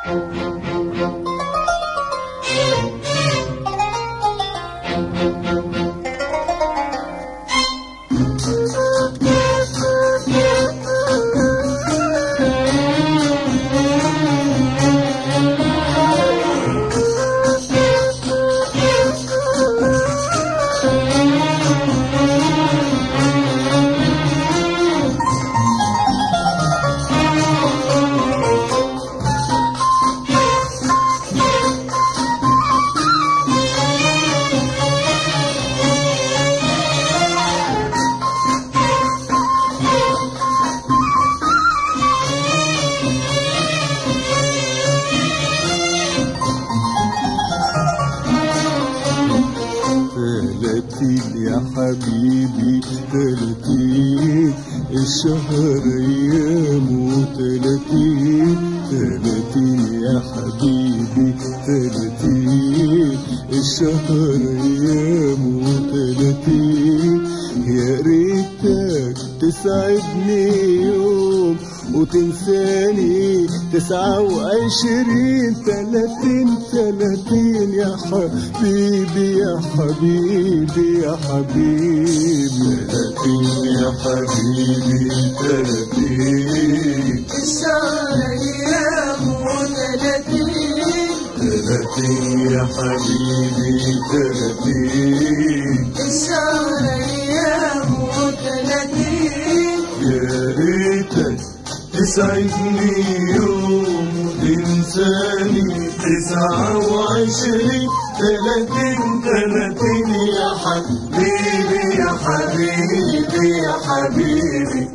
تلاتين يا حبيبي تلاتين الشهر ايامه تلاتين تلاتين يا حبيبي تلاتين الشهر ايامه تلاتين يا ريتك تسعدني يوم وتنساني تسعة وعشرين تلاتين تلاتين يا حبيبي يا حبيبي يا حبيبي تلاتين يا حبيبي تلاتين الشهر أيامه ثلاثين تلاتين يا حبيبي تلاتين الشهر أيامه ثلاثين يا ريتك تسعدني يوم وتنساني تسعة وعشرين تلاتين تلاتين يا حبيبي يا حبيبي يا حبيبي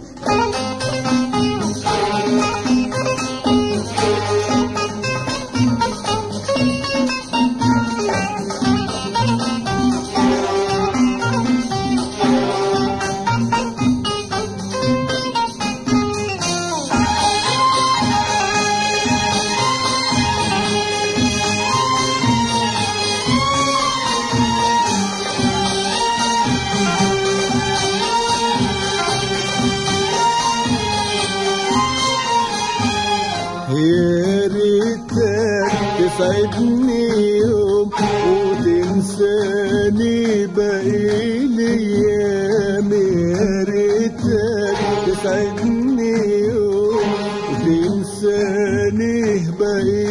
يا ريتك تسعدني يوم وتنساني باقي الايام يا ريتك تسعدني يوم وتنساني باقي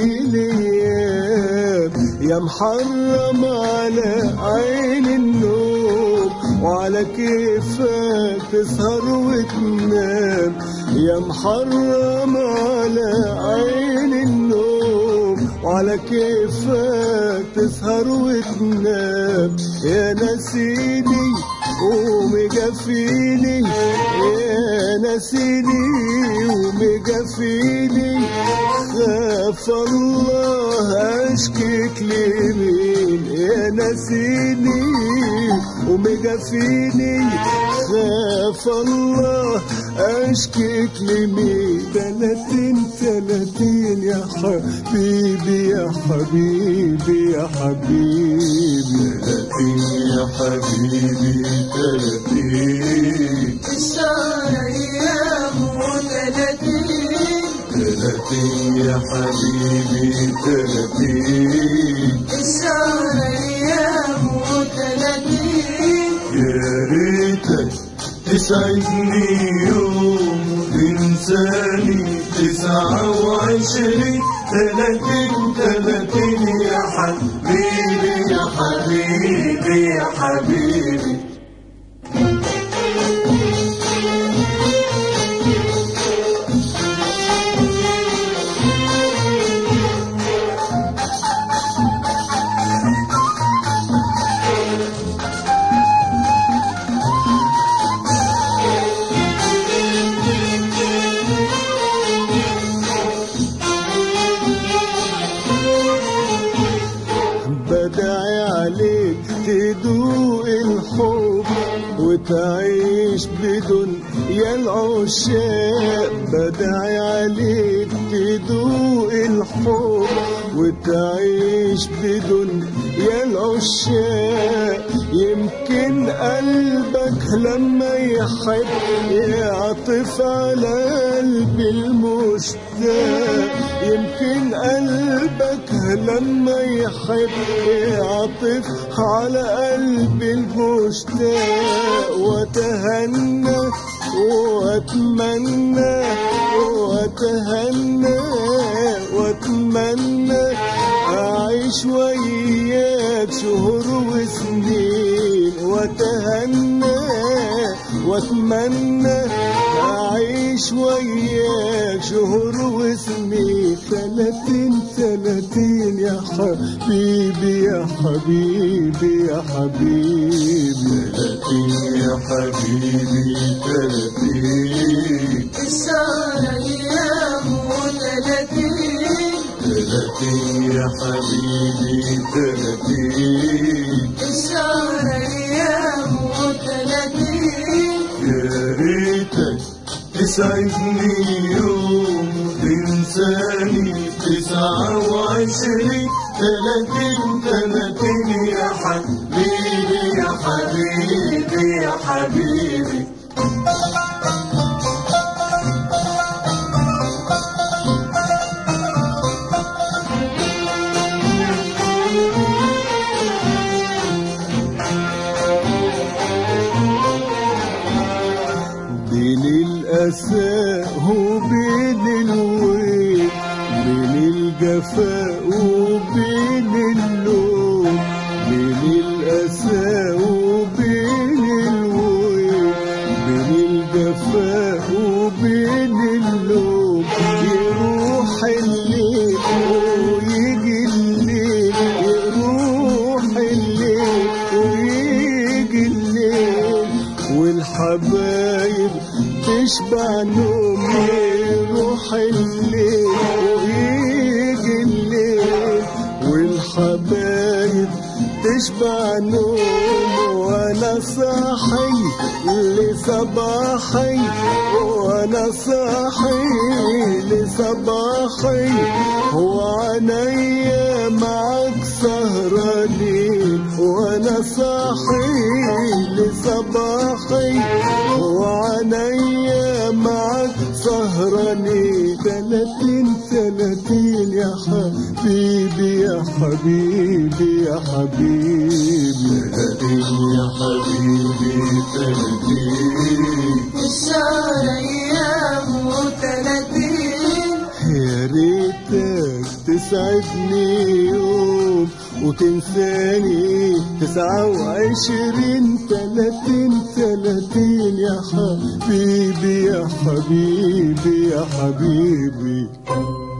الايام يا محرم على عين النوم وعلى كيفك تسهر وتنام يا محرم على عين النوم وعلى كيفك تسهر وتنام يا نسيني ومجفيني يا نسيني ومجفيني خاف الله اشكيك لمين يا نسيني ومجفيني خاف الله اشكيك لمين تلاتين تلاتين يا حبيبي يا حبيبي يا حبيبي تلاتين يا حبيبي تلاتين الشهر أيامه ثلاثين تلاتين يا حبيبي تلاتين الشهر أيامه ثلاثين يا ريتك تسعدني يوم وتنساني تسعة وعشرين تلاتين تلاتين يا حبيبي يا حبيبي يا حبيبي بدعي عليك تدوق الحب وتعيش بدون يا العشاق بدعي عليك تدوق الحب وتعيش بدون يا العشاق يمكن قلبك لما يحب يعطف على قلبي المشتاق يمكن قلبك لما يحب يعطف على قلب المشتاق وتهنى واتمنى واتهنى واتمنى اعيش وياك شهور وسنين واتهنى واتمنى اعيش وياك شهور وسنين ثلاثين ثلاثين يا حبيبي يا حبيبي يا حبيبي ثلاثين يا حبيبي ثلاثين الشهر أيام وثلاثين ثلاثين يا حبيبي ثلاثين الشهر أيام وثلاثين يا ريتك تسعدني يوم تنساني تسعة وعشرين ثلاثين ثلاثين يا حبيبي يا حبيبي يا حبيبي بين الأسى وبين الويل بين الجفاء وبين اللوم بين الأسى وبين الويل بين الجفاء وبين اللوم يروح الليل ويجي الليل يروح الليل ويجي الليل والحبايب تشبع نوم يروح الليل ويجي الليل والحبايب تشبع نوم وانا صاحي لصباحي وانا صاحي لصباحي وعينيا معك سهرانين وانا صاحي لصباحي وعينيا معك سهرانين ثلاثين ثلاثين يا حبيبي يا حبيبي يا حبيبي ثلاثين يا حبيبي ثلاثين الشهر أيام وثلاثين يا ريتك تسعدني يوم وتنساني تسعة وعشرين تلاتين تلاتين يا حبيبي يا حبيبي يا حبيبي